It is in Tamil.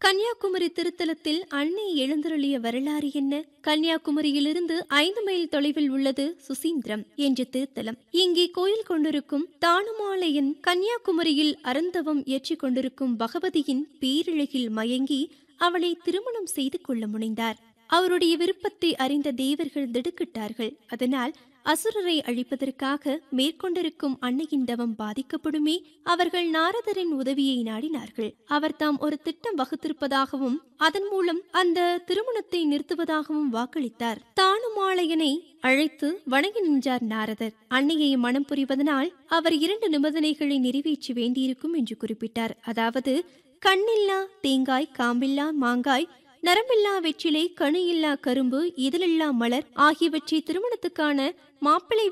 கன்னியாகுமரி திருத்தலத்தில் அன்னை எழுந்தருளிய வரலாறு என்ன கன்னியாகுமரியிலிருந்து ஐந்து மைல் தொலைவில் உள்ளது சுசீந்திரம் என்ற திருத்தலம் இங்கே கோயில் கொண்டிருக்கும் தானுமாலையன் கன்னியாகுமரியில் அருந்தவம் ஏற்றிக் கொண்டிருக்கும் பகவதியின் பேரிழகில் மயங்கி அவளை திருமணம் செய்து கொள்ள முனைந்தார் அவருடைய விருப்பத்தை அறிந்த தேவர்கள் திடுக்கிட்டார்கள் அதனால் அசுரரை அழிப்பதற்காக மேற்கொண்டிருக்கும் அன்னையின் தவம் பாதிக்கப்படுமே அவர்கள் நாரதரின் உதவியை நாடினார்கள் அவர் தாம் ஒரு திட்டம் வகுத்திருப்பதாகவும் அதன் மூலம் அந்த திருமணத்தை நிறுத்துவதாகவும் வாக்களித்தார் தானுமாலையனை அழைத்து வணங்கி நின்றார் நாரதர் அன்னையை மனம் புரிவதனால் அவர் இரண்டு நிபந்தனைகளை நிறைவேற்ற வேண்டியிருக்கும் என்று குறிப்பிட்டார் அதாவது கண்ணில்லா தேங்காய் காம்பில்லா மாங்காய் நரம்பில்லா வெற்றிலை கணு இல்லா கரும்பு இதழில்லா மலர் ஆகியவற்றை திருமணத்துக்கான மாப்பிள்ளை